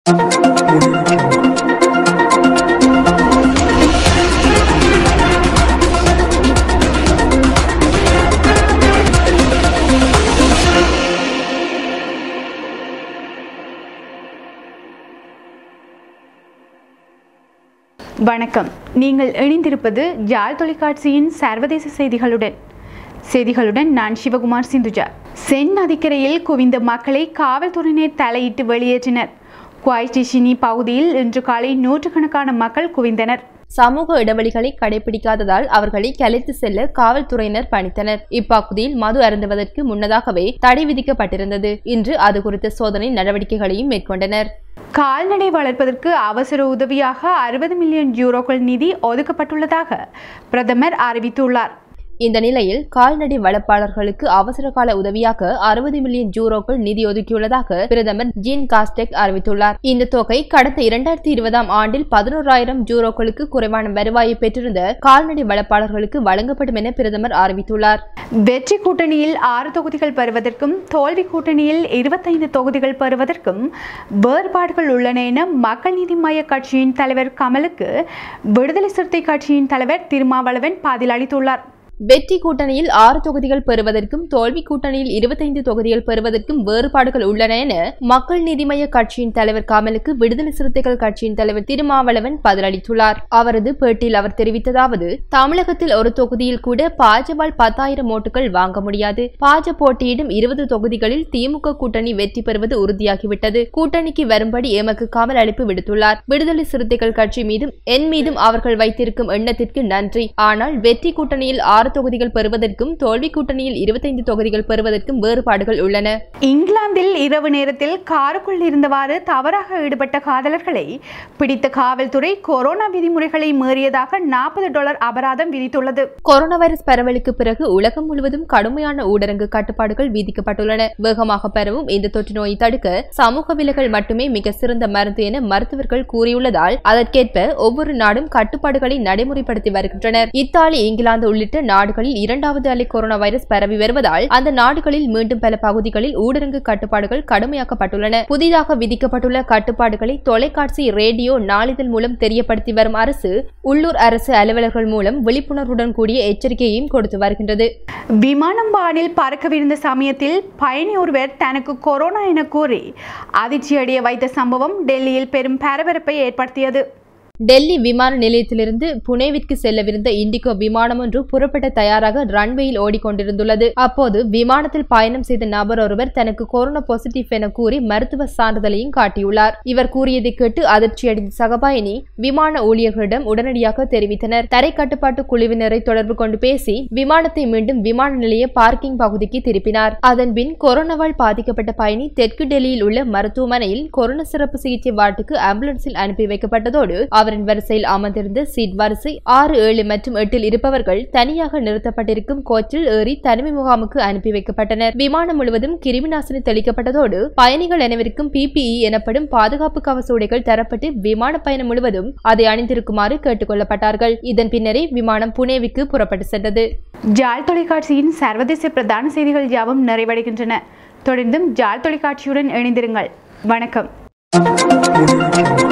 வணக்கம் நீங்கள் இணைந்திருப்பது ஜாழ் தொலைக்காட்சியின் சர்வதேச செய்திகளுடன் செய்திகளுடன் நான் சிவகுமார் சிந்துஜா சென் நதிக்கரையில் குவிந்த மக்களை காவல்துறையினர் தலையிட்டு வெளியேற்றினர் குவாய்டிஷினி பகுதியில் இன்று காலை நூற்றுக்கணக்கான மக்கள் குவிந்தனர் சமூக இடைவெளிகளை கடைபிடிக்காததால் அவர்களை கலைத்து செல்ல காவல்துறையினர் பணித்தனர் இப்பகுதியில் மது அருந்துவதற்கு முன்னதாகவே தடை விதிக்கப்பட்டிருந்தது இன்று அது குறித்த சோதனை நடவடிக்கைகளையும் மேற்கொண்டனர் கால்நடை வளர்ப்பதற்கு அவசர உதவியாக அறுபது மில்லியன் யூரோக்கள் நிதி ஒதுக்கப்பட்டுள்ளதாக பிரதமர் அறிவித்துள்ளார் இந்த நிலையில் கால்நடை வளர்ப்பாளர்களுக்கு அவசர கால உதவியாக அறுபது மில்லியன் யூரோக்கள் நிதி ஒதுக்கியுள்ளதாக பிரதமர் ஜீன் காஸ்டெக் அறிவித்துள்ளார் இந்த தொகை கடந்த இரண்டாயிரத்தி இருபதாம் ஆண்டில் பதினோராயிரம் யூரோக்களுக்கு குறைவான வருவாயை பெற்றிருந்த கால்நடை வளர்ப்பாளர்களுக்கு வழங்கப்படும் என பிரதமர் அறிவித்துள்ளார் வெற்றி கூட்டணியில் ஆறு தொகுதிகள் பெறுவதற்கும் தோல்வி கூட்டணியில் இருபத்தைந்து தொகுதிகள் பெறுவதற்கும் வேறுபாடுகள் உள்ளன என மக்கள் நீதி மய்ய கட்சியின் தலைவர் கமலுக்கு விடுதலை சிறுத்தை கட்சியின் தலைவர் திருமாவளவன் பதிலளித்துள்ளார் வெற்றி கூட்டணியில் ஆறு தொகுதிகள் பெறுவதற்கும் தோல்வி கூட்டணியில் இருபத்தைந்து தொகுதிகள் பெறுவதற்கும் வேறுபாடுகள் உள்ளன என மக்கள் நீதிமய்ய கட்சியின் தலைவர் கமலுக்கு விடுதலை சிறுத்தைகள் கட்சியின் தலைவர் திருமாவளவன் பதிலளித்துள்ளார் அவரது பேட்டியில் அவர் தெரிவித்ததாவது தமிழகத்தில் ஒரு தொகுதியில் கூட பாஜவால் பத்தாயிரம் ஓட்டுகள் வாங்க முடியாது பாஜ போட்டியிடும் இருபது தொகுதிகளில் திமுக கூட்டணி வெற்றி பெறுவது உறுதியாகிவிட்டது கூட்டணிக்கு வரும்படி எமக்கு கமல் அழைப்பு விடுத்துள்ளார் விடுதலை சிறுத்தைகள் கட்சி மீதும் என் மீதும் அவர்கள் வைத்திருக்கும் எண்ணத்திற்கு நன்றி ஆனால் வெற்றி கூட்டணியில் ஆறு தொகுதிகள் பெறுவதற்கும் தோல்வி கூட்டணியில் இருபத்தைந்து தொகுதிகள் பெறுவதற்கும் வேறுபாடுகள் உள்ளன இங்கிலாந்தில் இரவு நேரத்தில் காருக்குள் இருந்தவாறு தவறாக ஈடுபட்ட காதலர்களை பிடித்த காவல்துறை கொரோனா விதிமுறைகளை மீறியதாக நாற்பது டாலர் அபராதம் விதித்துள்ளது கொரோனா வைரஸ் பரவலுக்கு பிறகு உலகம் முழுவதும் கடுமையான ஊரடங்கு கட்டுப்பாடுகள் விதிக்கப்பட்டுள்ளன வேகமாக பரவும் இந்த தொற்று நோயை தடுக்க சமூக விலகல் மட்டுமே மிக சிறந்த மருந்து என மருத்துவர்கள் கூறியுள்ளதால் அதற்கேற்ப ஒவ்வொரு நாடும் கட்டுப்பாடுகளை நடைமுறைப்படுத்தி வருகின்றனர் இத்தாலி இங்கிலாந்து உள்ளிட்ட நாடுகளில் இரண்டாவது அலை கொரோனா வைரஸ் பரவி வருவதால் அந்த நாடுகளில் மீண்டும் பல பகுதிகளில் ஊரடங்கு கட்டுப்பாடுகள் கடுமையாக்கப்பட்டுள்ளன புதிதாக விதிக்கப்பட்டுள்ள கட்டுப்பாடுகளை தொலைக்காட்சி ரேடியோ நாளிதழ் மூலம் தெரியப்படுத்தி வரும் அரசு உள்ளூர் அரசு அலுவலர்கள் மூலம் விழிப்புணர்வுடன் கூடிய எச்சரிக்கையையும் கொடுத்து வருகின்றது விமானம் வானில் பறக்கவிருந்த சமயத்தில் பயணி ஒருவர் தனக்கு கொரோனா என கூறி அதிர்ச்சியடைய வைத்த சம்பவம் டெல்லியில் பெரும் பரபரப்பை ஏற்படுத்தியது டெல்லி விமான நிலையத்திலிருந்து புனேவிற்கு செல்லவிருந்த இண்டிகோ விமானம் ஒன்று புறப்பட தயாராக ரன்வேயில் ஓடிக்கொண்டிருந்துள்ளது அப்போது விமானத்தில் பயணம் செய்த நபர் ஒருவர் தனக்கு கொரோனா பாசிட்டிவ் என கூறி மருத்துவ சான்றிதழையும் காட்டியுள்ளார் இவர் கூறியதை கேட்டு அதிர்ச்சியடைந்த சகபாயினி விமான ஊழியர்களிடம் உடனடியாக தெரிவித்தனர் தரை கட்டுப்பாட்டு குழுவினரை தொடர்பு கொண்டு பேசி விமானத்தை மீண்டும் விமான நிலைய பார்க்கிங் பகுதிக்கு திருப்பினார் அதன்பின் கொரோனாவால் பாதிக்கப்பட்ட பயணி தெற்கு டெல்லியில் உள்ள மருத்துவமனையில் கொரோனா சிறப்பு சிகிச்சை வார்டுக்கு ஆம்புலன்ஸில் அனுப்பி வைக்கப்பட்டதோடு அவரின் வரிசையில் அமர்ந்திருந்த சீட் வரிசை ஆறு ஏழு மற்றும் எட்டில் இருப்பவர்கள் தனியாக நிறுத்தப்பட்டிருக்கும் கோச்சில் ஏறி தனிமை முகாமுக்கு அனுப்பி வைக்கப்பட்டனர் விமானம் முழுவதும் கிருமிநாசினி தெளிக்கப்பட்டதோடு பயணிகள் அனைவருக்கும் பிபிஇ எனப்படும் பாதுகாப்பு கவச உடைகள் தரப்பட்டு விமான பயணம் முழுவதும் அதை அணிந்திருக்குமாறு கேட்டுக் கொள்ளப்பட்டார்கள் இதன் பின்னரே விமானம் புனேவுக்கு புறப்பட்டு சென்றது ஜாழ் தொலைக்காட்சியின் சர்வதேச பிரதான செய்திகள் யாவும் நிறைவடைகின்றன தொடர்ந்தும் ஜாழ் தொலைக்காட்சியுடன் இணைந்திருங்கள் வணக்கம்